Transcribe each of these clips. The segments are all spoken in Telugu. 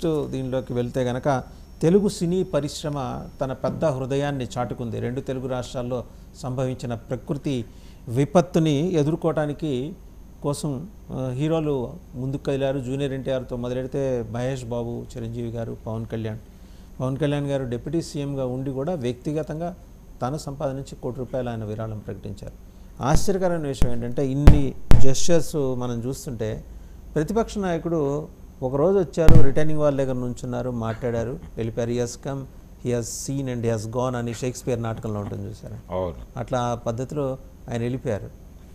నెక్స్ట్ దీనిలోకి వెళ్తే గనక తెలుగు సినీ పరిశ్రమ తన పెద్ద హృదయాన్ని చాటుకుంది రెండు తెలుగు రాష్ట్రాల్లో సంభవించిన ప్రకృతి విపత్తుని ఎదుర్కోవటానికి కోసం ఆ, హీరోలు ముందుకు వెళ్ళారు జూనియర్ ఎన్టీఆర్తో మొదలెడితే మహేష్ బాబు చిరంజీవి గారు పవన్ కళ్యాణ్ పవన్ కళ్యాణ్ గారు డిప్యూటీ సీఎంగా ఉండి కూడా వ్యక్తిగతంగా తన సంపాదన నుంచి కోటి రూపాయలు ఆయన విరాళం ప్రకటించారు ఆశ్చర్యకరమైన విషయం ఏంటంటే ఇన్ని జెస్చర్స్ మనం చూస్తుంటే ప్రతిపక్ష నాయకుడు ఒకరోజు వచ్చారు రిటర్నింగ్ వాళ్ళ దగ్గర నుంచున్నారు మాట్లాడారు వెళ్ళిపోయారు he's come he's seen and he's gone అని షేక్స్పియర్ నాటకంలో ఉంటుంది చూసారా అవును అట్లా ఆ పద్ధతిలో ఆయన వెళ్ళిపోయారు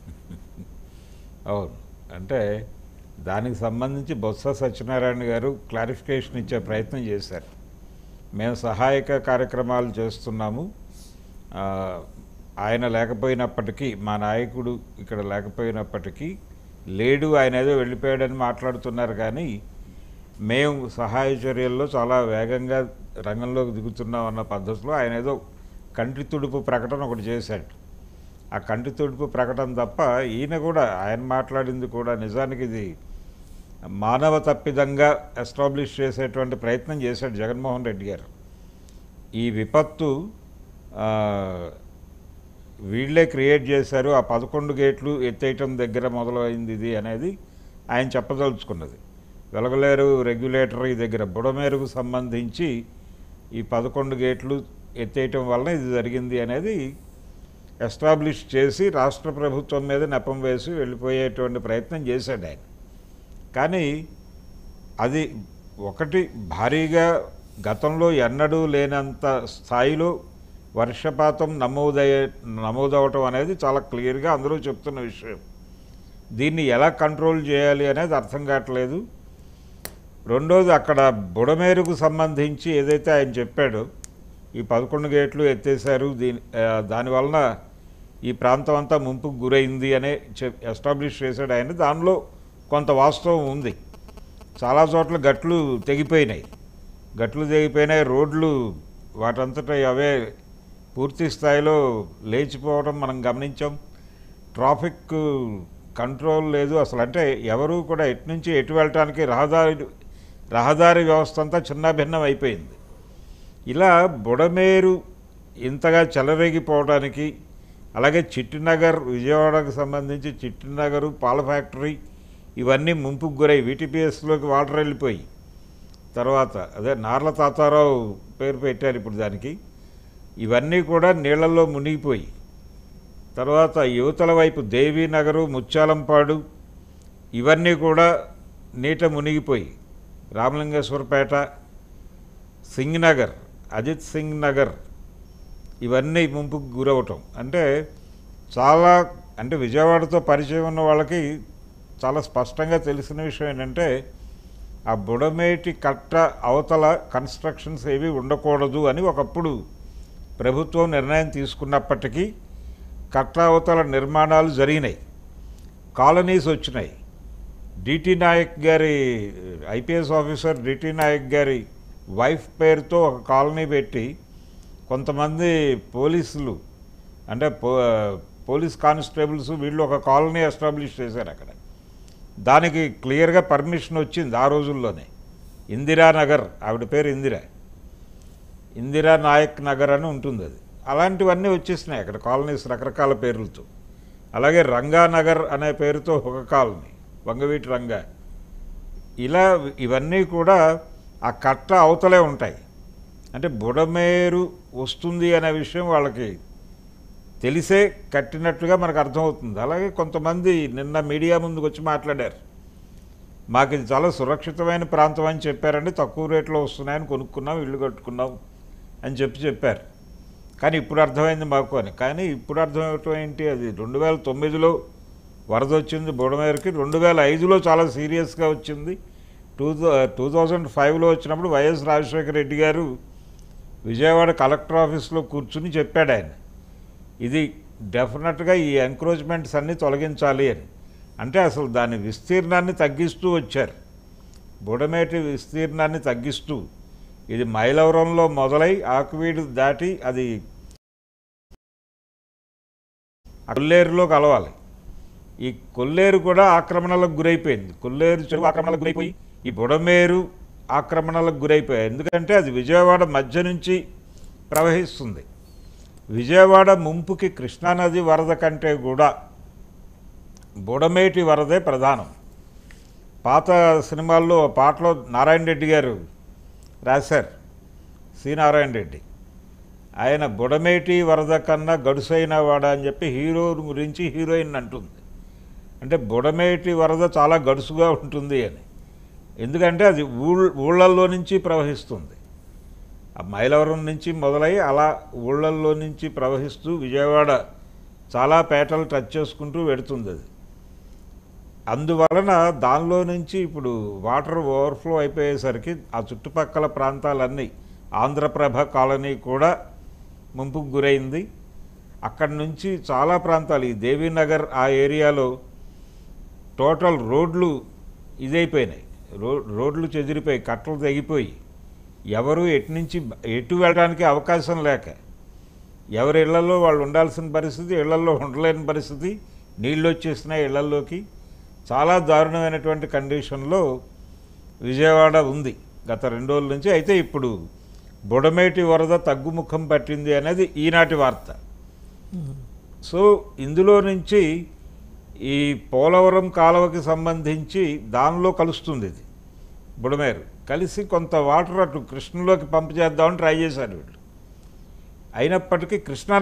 అవును అంటే దానికి సంబంధించి బొత్స సత్యనారాయణ గారు క్లారిఫికేషన్ ఇచ్చే ప్రయత్నం చేశారు మేము సహాయక కార్యక్రమాలు చేస్తున్నాము ఆ, ఆయన లేకపోయినప్పటికీ మా నాయకుడు ఇక్కడ లేకపోయినప్పటికీ లేడు ఆయన ఏదో వెళ్ళిపోయాడని మాట్లాడుతున్నారు కానీ మేము సహాయ చర్యల్లో చాలా వేగంగా రంగంలోకి దిగుతున్నాం అన్న పద్ధతిలో ఆయన ఏదో కంటి తుడుపు ప్రకటన ఒకటి చేశాడు ఆ కంటి తుడుపు ప్రకటన తప్ప ఈయన కూడా ఆయన మాట్లాడింది కూడా నిజానికి ఇది మానవ తప్పిదంగా ఎస్టాబ్లిష్ చేసేటువంటి ప్రయత్నం చేశాడు జగన్మోహన్ రెడ్డి గారు ఈ విపత్తు ఆ, వీళ్ళే క్రియేట్ చేశారు ఆ పదకొండు గేట్లు ఎత్తేయటం దగ్గర మొదలైంది ఇది అనేది ఆయన చెప్పదలుచుకున్నది వెలగలేరు రెగ్యులేటరీ దగ్గర బుడమేరుకు సంబంధించి ఈ పదకొండు గేట్లు ఎత్తేయటం వలన ఇది జరిగింది అనేది ఎస్టాబ్లిష్ చేసి రాష్ట్ర ప్రభుత్వం మీద నెపం వేసి వెళ్ళిపోయేటువంటి ప్రయత్నం చేశాడు ఆయన కానీ అది ఒకటి భారీగా గతంలో ఎన్నడూ లేనంత స్థాయిలో వర్షపాతం నమోదయ్యే నమోదవటం అనేది చాలా క్లియర్గా అందరూ చెప్తున్న విషయం దీన్ని ఎలా కంట్రోల్ చేయాలి అనేది అర్థం కావట్లేదు రెండోది అక్కడ బుడమేరుకు సంబంధించి ఏదైతే ఆయన చెప్పాడో ఈ పదకొండు గేట్లు ఎత్తేసారు దీని ఆ, దానివలన ఈ ప్రాంతం అంతా ముంపుకు గురైంది అనే చెప్ ఎస్టాబ్లిష్ చేశాడు ఆయన దానిలో కొంత వాస్తవం ఉంది చాలా చోట్ల గట్లు తెగిపోయినాయి గట్లు తెగిపోయినాయి రోడ్లు వాటంతటా అవే పూర్తి స్థాయిలో లేచిపోవడం మనం గమనించాం ట్రాఫిక్ కంట్రోల్ లేదు అసలు అంటే ఎవరు కూడా ఎటు నుంచి ఎటు వెళ్ళటానికి రహదారి రహదారి వ్యవస్థ అంతా చిన్నాభిన్నం అయిపోయింది ఇలా బుడమేరు ఇంతగా చెలరేగిపోవడానికి అలాగే చిట్టినగర్ విజయవాడకు సంబంధించి చిట్టినగరు పాల ఫ్యాక్టరీ ఇవన్నీ ముంపుకు గురై వీటీపీఎస్లోకి వాటర్ వెళ్ళిపోయి తర్వాత అదే నార్ల తాతారావు పేరు పెట్టారు ఇప్పుడు దానికి ఇవన్నీ కూడా నీళ్లలో మునిగిపోయి తర్వాత యువతల వైపు దేవీనగరు ముత్యాలంపాడు ఇవన్నీ కూడా నీట మునిగిపోయి రామలింగేశ్వరపేట సింగ్ నగర్ అజిత్ సింగ్ నగర్ ఇవన్నీ ముంపుకు గురవటం అంటే చాలా అంటే విజయవాడతో పరిచయం ఉన్న వాళ్ళకి చాలా స్పష్టంగా తెలిసిన విషయం ఏంటంటే ఆ బుడమేటి కట్ట అవతల కన్స్ట్రక్షన్స్ ఏవి ఉండకూడదు అని ఒకప్పుడు ప్రభుత్వం నిర్ణయం తీసుకున్నప్పటికీ కట్ట అవతల నిర్మాణాలు జరిగినాయి కాలనీస్ వచ్చినాయి డిటి నాయక్ గారి ఐపీఎస్ ఆఫీసర్ డిటి నాయక్ గారి వైఫ్ పేరుతో ఒక కాలనీ పెట్టి కొంతమంది పోలీసులు అంటే పో పోలీస్ కానిస్టేబుల్స్ వీళ్ళు ఒక కాలనీ ఎస్టాబ్లిష్ చేశారు అక్కడ దానికి క్లియర్గా పర్మిషన్ వచ్చింది ఆ రోజుల్లోనే ఇందిరానగర్ ఆవిడ పేరు ఇందిరా ఇందిరా నాయక్ నగర్ అని ఉంటుంది అది అలాంటివన్నీ వచ్చేసినాయి అక్కడ కాలనీస్ రకరకాల పేర్లతో అలాగే రంగానగర్ అనే పేరుతో ఒక కాలనీ వంగవీటి రంగా ఇలా ఇవన్నీ కూడా ఆ కట్ట అవతలే ఉంటాయి అంటే బుడమేరు వస్తుంది అనే విషయం వాళ్ళకి తెలిసే కట్టినట్టుగా మనకు అర్థమవుతుంది అలాగే కొంతమంది నిన్న మీడియా ముందుకు వచ్చి మాట్లాడారు మాకు ఇది చాలా సురక్షితమైన ప్రాంతం అని చెప్పారండి తక్కువ రేట్లో వస్తున్నాయని కొనుక్కున్నాం ఇల్లు కట్టుకున్నాం అని చెప్పి చెప్పారు కానీ ఇప్పుడు అర్థమైంది మాకు అని కానీ ఇప్పుడు అర్థమవటం ఏంటి అది రెండు వేల తొమ్మిదిలో వరద వచ్చింది బుడమేరుకి రెండు వేల ఐదులో చాలా సీరియస్గా వచ్చింది టూ టూ థౌజండ్ ఫైవ్లో వచ్చినప్పుడు వైఎస్ రాజశేఖర రెడ్డి గారు విజయవాడ కలెక్టర్ ఆఫీస్లో కూర్చుని చెప్పాడు ఆయన ఇది డెఫినెట్గా ఈ ఎంక్రోచ్మెంట్స్ అన్నీ తొలగించాలి అని అంటే అసలు దాని విస్తీర్ణాన్ని తగ్గిస్తూ వచ్చారు బుడమేటి విస్తీర్ణాన్ని తగ్గిస్తూ ఇది మైలవరంలో మొదలై ఆకువీడు దాటి అది కొల్లేరులో కలవాలి ఈ కొల్లేరు కూడా ఆక్రమణలకు గురైపోయింది కొల్లేరు చెరువు ఆక్రమణలకు గురైపోయి ఈ బుడమేరు ఆక్రమణలకు గురైపోయాయి ఎందుకంటే అది విజయవాడ మధ్య నుంచి ప్రవహిస్తుంది విజయవాడ ముంపుకి కృష్ణానది వరద కంటే కూడా బుడమేటి వరదే ప్రధానం పాత సినిమాల్లో ఓ పాటలో నారాయణ రెడ్డి గారు రాశారు సి నారాయణ రెడ్డి ఆయన బుడమేటి వరద కన్నా గడుసైన వాడ అని చెప్పి హీరో గురించి హీరోయిన్ అంటుంది అంటే బుడమేటి వరద చాలా గడుసుగా ఉంటుంది అని ఎందుకంటే అది ఊళ్ళ ఊళ్ళల్లో నుంచి ప్రవహిస్తుంది ఆ మైలవరం నుంచి మొదలై అలా ఊళ్ళల్లో నుంచి ప్రవహిస్తూ విజయవాడ చాలా పేటలు టచ్ చేసుకుంటూ వెడుతుంది అది అందువలన దానిలో నుంచి ఇప్పుడు వాటర్ ఓవర్ఫ్లో అయిపోయేసరికి ఆ చుట్టుపక్కల ప్రాంతాలన్నీ ఆంధ్రప్రభ కాలనీ కూడా ముంపుకు గురైంది అక్కడి నుంచి చాలా ప్రాంతాలు ఈ దేవీనగర్ ఆ ఏరియాలో టోటల్ రోడ్లు ఇదైపోయినాయి రో రోడ్లు చెదిరిపోయి కట్టలు తెగిపోయి ఎవరు ఎటు నుంచి ఎటు వెళ్ళడానికి అవకాశం లేక ఎవరి ఇళ్లలో వాళ్ళు ఉండాల్సిన పరిస్థితి ఇళ్లలో ఉండలేని పరిస్థితి నీళ్ళు వచ్చేసినాయి ఇళ్లలోకి చాలా దారుణమైనటువంటి కండిషన్లో విజయవాడ ఉంది గత రెండు రోజుల నుంచి అయితే ఇప్పుడు బుడమేటి వరద తగ్గుముఖం పట్టింది అనేది ఈనాటి వార్త సో ఇందులో నుంచి ఈ పోలవరం కాలువకి సంబంధించి దానిలో కలుస్తుంది ఇది బుడమేరు కలిసి కొంత వాటర్ అటు కృష్ణలోకి పంపు చేద్దామని ట్రై చేశారు వీళ్ళు అయినప్పటికీ కృష్ణా